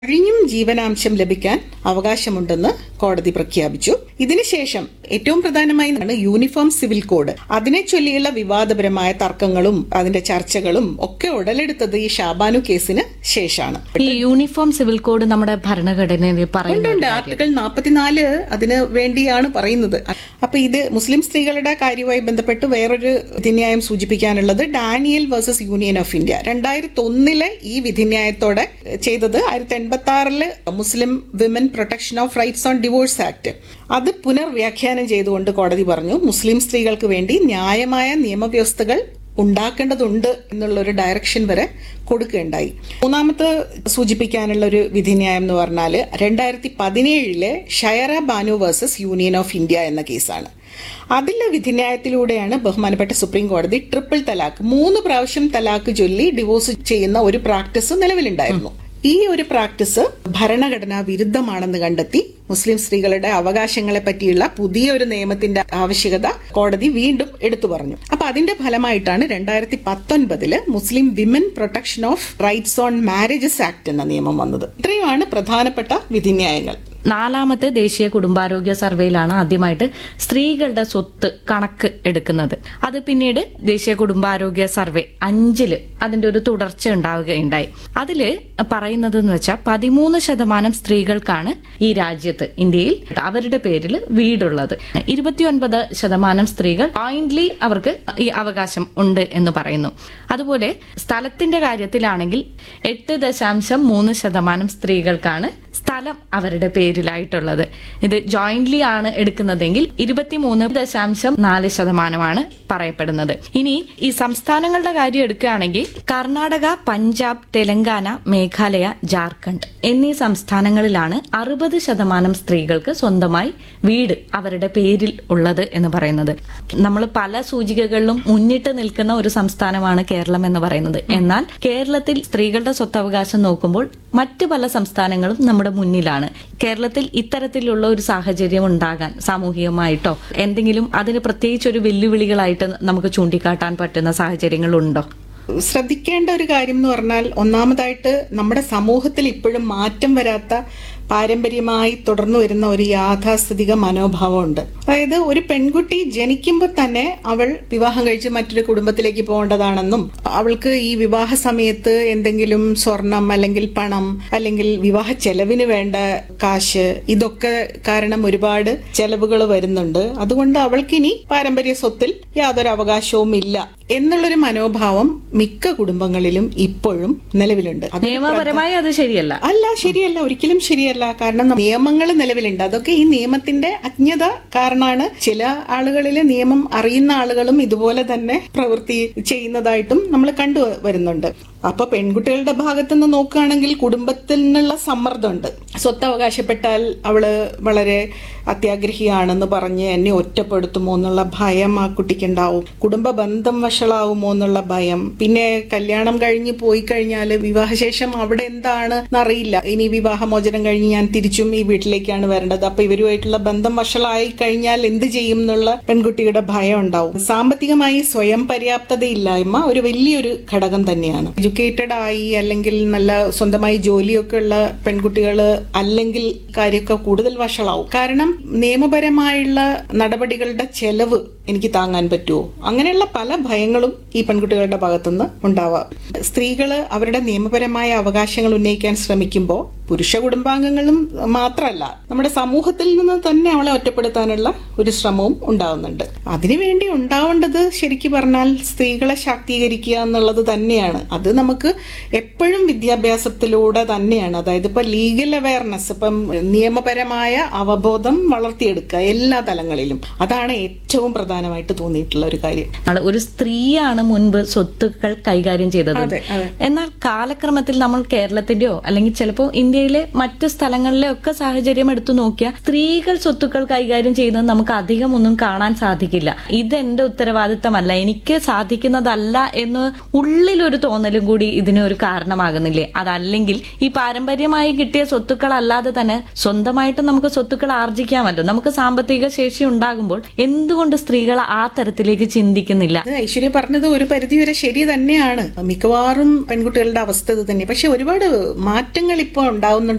കഴിഞ്ഞും ജീവനാംശം ലഭിക്കാൻ അവകാശമുണ്ടെന്ന് കോടതി പ്രഖ്യാപിച്ചു ഇതിനുശേഷം ഏറ്റവും പ്രധാനമായി യൂണിഫോം സിവിൽ കോഡ് അതിനെ ചൊല്ലിയുള്ള വിവാദപരമായ തർക്കങ്ങളും അതിന്റെ ചർച്ചകളും ഒക്കെ ഉടലെടുത്തത് ഈ ഷാബാനു കേസിന് ശേഷമാണ് ഈ യൂണിഫോം സിവിൽ കോഡ് നമ്മുടെ ഭരണഘടനയിൽ ഉണ്ട് പറയുന്നുണ്ട് ആർട്ടിക്കിൾ നാൽപ്പത്തിനാല് അതിന് വേണ്ടിയാണ് പറയുന്നത് അപ്പൊ ഇത് മുസ്ലിം സ്ത്രീകളുടെ കാര്യവുമായി ബന്ധപ്പെട്ട് വേറൊരു വിധിന്യായം സൂചിപ്പിക്കാനുള്ളത് Daniel versus Union of India രണ്ടായിരത്തി ഒന്നിലെ ഈ വിധിന്യായത്തോടെ ചെയ്തത് ആയിരത്തി എൺപത്തി ആറില് Muslim Women Protection of Rights on Divorce Act അത് പുനർവ്യാഖ്യാനം ചെയ്തുകൊണ്ട് കോടതി പറഞ്ഞു മുസ്ലിം സ്ത്രീകൾക്ക് വേണ്ടി ന്യായമായ നിയമവ്യവസ്ഥകൾ ഉണ്ടാക്കേണ്ടതുണ്ട് എന്നുള്ള ഒരു ഡയറക്ഷൻ വരെ കൊടുക്കുകയുണ്ടായി മൂന്നാമത്തെ സൂചിപ്പിക്കാനുള്ള ഒരു വിധിന്യായം എന്ന് പറഞ്ഞാൽ രണ്ടായിരത്തി പതിനേഴിലെ Shayara Banu versus Union of India എന്ന കേസാണ് അതിലെ വിധിന്യായത്തിലൂടെയാണ് ബഹുമാനപ്പെട്ട സുപ്രീം കോടതി ട്രിപ്പിൾ തലാക്ക് മൂന്ന് പ്രാവശ്യം തലാക്ക് ചൊല്ലി ഡിവോഴ്സ് ചെയ്യുന്ന ഒരു പ്രാക്ടീസ് നിലവിലുണ്ടായിരുന്നു ഈ ഒരു പ്രാക്ടീസ് ഭരണഘടനാ വിരുദ്ധമാണെന്ന് കണ്ടെത്തി മുസ്ലിം സ്ത്രീകളുടെ അവകാശങ്ങളെ പറ്റിയുള്ള പുതിയ ഒരു നിയമത്തിന്റെ ആവശ്യകത കോടതി വീണ്ടും എടുത്തു പറഞ്ഞു അപ്പൊ അതിന്റെ ഫലമായിട്ടാണ് രണ്ടായിരത്തി പത്തൊൻപതില് Muslim Women Protection of Rights on Marriages Act എന്ന നിയമം വന്നത് ഇത്രയുമാണ് പ്രധാനപ്പെട്ട വിധിന്യായങ്ങൾ നാലാമത്തെ ദേശീയ കുടുംബാരോഗ്യ സർവേയിലാണ് ആദ്യമായിട്ട് സ്ത്രീകളുടെ സ്വത്ത് കണക്ക് എടുക്കുന്നത് അത് പിന്നീട് ദേശീയ കുടുംബാരോഗ്യ സർവേ അഞ്ചില് അതിന്റെ ഒരു തുടർച്ച ഉണ്ടാവുകയുണ്ടായി അതില് പറയുന്നത് എന്ന് വെച്ചാൽ പതിമൂന്ന് ശതമാനം സ്ത്രീകൾക്കാണ് ഈ രാജ്യത്ത് ഇന്ത്യയിൽ അവരുടെ പേരിൽ വീടുള്ളത് ഇരുപത്തിയൊൻപത് ശതമാനം സ്ത്രീകൾ ജോയിന്റ്ലി അവർക്ക് ഈ അവകാശം ഉണ്ട് എന്ന് പറയുന്നു അതുപോലെ സ്ഥലത്തിന്റെ കാര്യത്തിലാണെങ്കിൽ എട്ട് ദശാംശം മൂന്ന് ശതമാനം സ്ത്രീകൾക്കാണ് സ്ഥലം അവരുടെ പേരിലായിട്ടുള്ളത് ഇത് ജോയിന്റ്ലി ആണ് എടുക്കുന്നതെങ്കിൽ ഇരുപത്തിമൂന്ന് ദശാംശം നാല് ശതമാനമാണ് പറയപ്പെടുന്നത് ഇനി ഈ സംസ്ഥാനങ്ങളുടെ കാര്യം എടുക്കുകയാണെങ്കിൽ കർണാടക പഞ്ചാബ് തെലങ്കാന മേഘാലയ ജാർഖണ്ഡ് എന്നീ സംസ്ഥാനങ്ങളിലാണ് അറുപത് ശതമാനം സ്ത്രീകൾക്ക് സ്വന്തമായി വീട് അവരുടെ പേരിൽ ഉള്ളത് എന്ന് പറയുന്നത് നമ്മൾ പല സൂചികകളിലും മുന്നിട്ട് നിൽക്കുന്ന ഒരു സംസ്ഥാനമാണ് കേരളം എന്ന് പറയുന്നത് എന്നാൽ കേരളത്തിൽ സ്ത്രീകളുടെ സ്വത്തവകാശം നോക്കുമ്പോൾ മറ്റു പല സംസ്ഥാനങ്ങളും നമ്മുടെ മുന്നിലാണ് കേരളത്തിൽ ഇത്തരത്തിലുള്ള ഒരു സാഹചര്യം ഉണ്ടാകാൻ സാമൂഹികമായിട്ടോ എന്തെങ്കിലും അതിന് പ്രത്യേകിച്ച് ഒരു വെല്ലുവിളികളായിട്ട് നമുക്ക് ചൂണ്ടിക്കാട്ടാൻ പറ്റുന്ന സാഹചര്യങ്ങളുണ്ടോ ശ്രദ്ധിക്കേണ്ട ഒരു കാര്യം എന്ന് പറഞ്ഞാൽ ഒന്നാമതായിട്ട് നമ്മുടെ സമൂഹത്തിൽ ഇപ്പോഴും മാറ്റം വരാത്ത പാരമ്പര്യമായി തുടർന്നു വരുന്ന ഒരു യാഥാസ്ഥിതിക മനോഭാവമുണ്ട് അതായത് ഒരു പെൺകുട്ടി ജനിക്കുമ്പോൾ തന്നെ അവൾ വിവാഹം കഴിച്ച് മറ്റൊരു കുടുംബത്തിലേക്ക് പോകേണ്ടതാണെന്നും അവൾക്ക് ഈ വിവാഹ സമയത്ത് എന്തെങ്കിലും സ്വർണം അല്ലെങ്കിൽ പണം അല്ലെങ്കിൽ വിവാഹ ചെലവിന് വേണ്ട കാശ് ഇതൊക്കെ കാരണം ഒരുപാട് ചെലവുകൾ വരുന്നുണ്ട് അതുകൊണ്ട് അവൾക്കിനി പാരമ്പര്യ സ്വത്തിൽ യാതൊരു അവകാശവും ഇല്ല എന്നുള്ളൊരു മനോഭാവം മിക്ക കുടുംബങ്ങളിലും ഇപ്പോഴും നിലവിലുണ്ട് അത് നിയമപരമായി അത് ശരിയല്ല അല്ല ശരിയല്ല ഒരിക്കലും ശരിയല്ല കാരണം നിയമങ്ങൾ നിലവിലുണ്ട് അതൊക്കെ ഈ നിയമത്തിന്റെ അജ്ഞത കാരണമാണ് ചില ആളുകളിൽ നിയമം അറിയുന്ന ആളുകളും ഇതുപോലെ തന്നെ പ്രവൃത്തി ചെയ്യുന്നതായിട്ടും നമ്മൾ കണ്ടു വരുന്നുണ്ട് അപ്പൊ പെൺകുട്ടികളുടെ ഭാഗത്തു നിന്ന് നോക്കുകയാണെങ്കിൽ കുടുംബത്തിൽ നിന്നുള്ള സമ്മർദ്ദമുണ്ട് സ്വത്ത് അവകാശപ്പെട്ടാൽ അവള് വളരെ അത്യാഗ്രഹിയാണെന്ന് പറഞ്ഞ് എന്നെ ഒറ്റപ്പെടുത്തുമോ എന്നുള്ള ഭയം ആ കുട്ടിക്കുണ്ടാവും കുടുംബ ബന്ധം വഷളാവുമോ എന്നുള്ള ഭയം പിന്നെ കല്യാണം കഴിഞ്ഞ് പോയി കഴിഞ്ഞാൽ വിവാഹശേഷം അവിടെ എന്താണ് എന്നറിയില്ല ഇനി വിവാഹമോചനം കഴിഞ്ഞ് ഞാൻ തിരിച്ചും ഈ വീട്ടിലേക്കാണ് വരേണ്ടത് അപ്പൊ ഇവരുമായിട്ടുള്ള ബന്ധം വഷളായി കഴിഞ്ഞാൽ എന്ത് ചെയ്യും എന്നുള്ള പെൺകുട്ടിയുടെ ഭയം ഉണ്ടാവും സാമ്പത്തികമായി സ്വയം പര്യാപ്തതയില്ലായ്മ ഒരു വലിയൊരു ഘടകം തന്നെയാണ് എഡ്യൂക്കേറ്റഡ് ആയി അല്ലെങ്കിൽ നല്ല സ്വന്തമായി ജോലിയൊക്കെ ഉള്ള പെൺകുട്ടികൾ അല്ലെങ്കിൽ കാര്യമൊക്കെ കൂടുതൽ വഷളാവും കാരണം നിയമപരമായുള്ള നടപടികളുടെ ചെലവ് എനിക്ക് താങ്ങാൻ പറ്റുമോ അങ്ങനെയുള്ള പല ഭയങ്ങളും ഈ പെൺകുട്ടികളുടെ ഭാഗത്തുനിന്ന് ഉണ്ടാവാം സ്ത്രീകൾ അവരുടെ നിയമപരമായ അവകാശങ്ങൾ ഉന്നയിക്കാൻ ശ്രമിക്കുമ്പോൾ പുരുഷ കുടുംബാംഗങ്ങളും മാത്രമല്ല നമ്മുടെ സമൂഹത്തിൽ നിന്ന് തന്നെ അവളെ ഒറ്റപ്പെടുത്താനുള്ള ഒരു ശ്രമവും ഉണ്ടാവുന്നുണ്ട് അതിനുവേണ്ടി ഉണ്ടാവേണ്ടത് ശരിക്കും പറഞ്ഞാൽ സ്ത്രീകളെ ശാക്തീകരിക്കുക എന്നുള്ളത് തന്നെയാണ് അത് നമുക്ക് എപ്പോഴും വിദ്യാഭ്യാസത്തിലൂടെ തന്നെയാണ് അതായത് ഇപ്പൊ ലീഗൽ അവയർനെസ് ഇപ്പം നിയമപരമായ അവബോധം വളർത്തിയെടുക്കുക എല്ലാ തലങ്ങളിലും അതാണ് ഏറ്റവും പ്രധാനമായിട്ട് തോന്നിയിട്ടുള്ള ഒരു കാര്യം ആള് ഒരു സ്ത്രീയാണ് മുൻപ് സ്വത്തുക്കൾ കൈകാര്യം ചെയ്തത് അതെ, അതെ. എന്നാൽ കാലക്രമത്തിൽ നമ്മൾ കേരളത്തിന്റെയോ അല്ലെങ്കിൽ ചിലപ്പോൾ ഇന്ത്യയിലെ മറ്റു സ്ഥലങ്ങളിലെ ഒക്കെ സാഹചര്യം എടുത്തു നോക്കിയാൽ സ്ത്രീകൾ സ്വത്തുക്കൾ കൈകാര്യം ചെയ്യുന്നത് നമുക്ക് അധികം ഒന്നും കാണാൻ സാധിക്കില്ല ഇത് എന്റെ ഉത്തരവാദിത്തമല്ല എനിക്ക് സാധിക്കുന്നതല്ല എന്ന് ഉള്ളിലൊരു തോന്നലും കൂടി ഇതിന് ഒരു കാരണമാകുന്നില്ലേ അതല്ലെങ്കിൽ ഈ പാരമ്പര്യമായി കിട്ടിയ സ്വത്തുക്കൾ അല്ലാതെ തന്നെ സ്വന്തമായിട്ട് നമുക്ക് സ്വത്തുക്കൾ ആർജിക്കാമല്ലോ നമുക്ക് സാമ്പത്തിക ശേഷി ഉണ്ടാകുമ്പോൾ എന്തുകൊണ്ട് സ്ത്രീകൾ ആ തരത്തിലേക്ക് ചിന്തിക്കുന്നില്ല അത് ഐശ്വര്യ പറഞ്ഞത് ഒരു പരിധിവരെ ശരി തന്നെയാണ് മിക്കവാറും പെൺകുട്ടികളുടെ അവസ്ഥ ഇത് തന്നെ പക്ഷെ ഒരുപാട് മാറ്റങ്ങൾ ഇപ്പോൾ ഉണ്ടാവുന്നുണ്ട്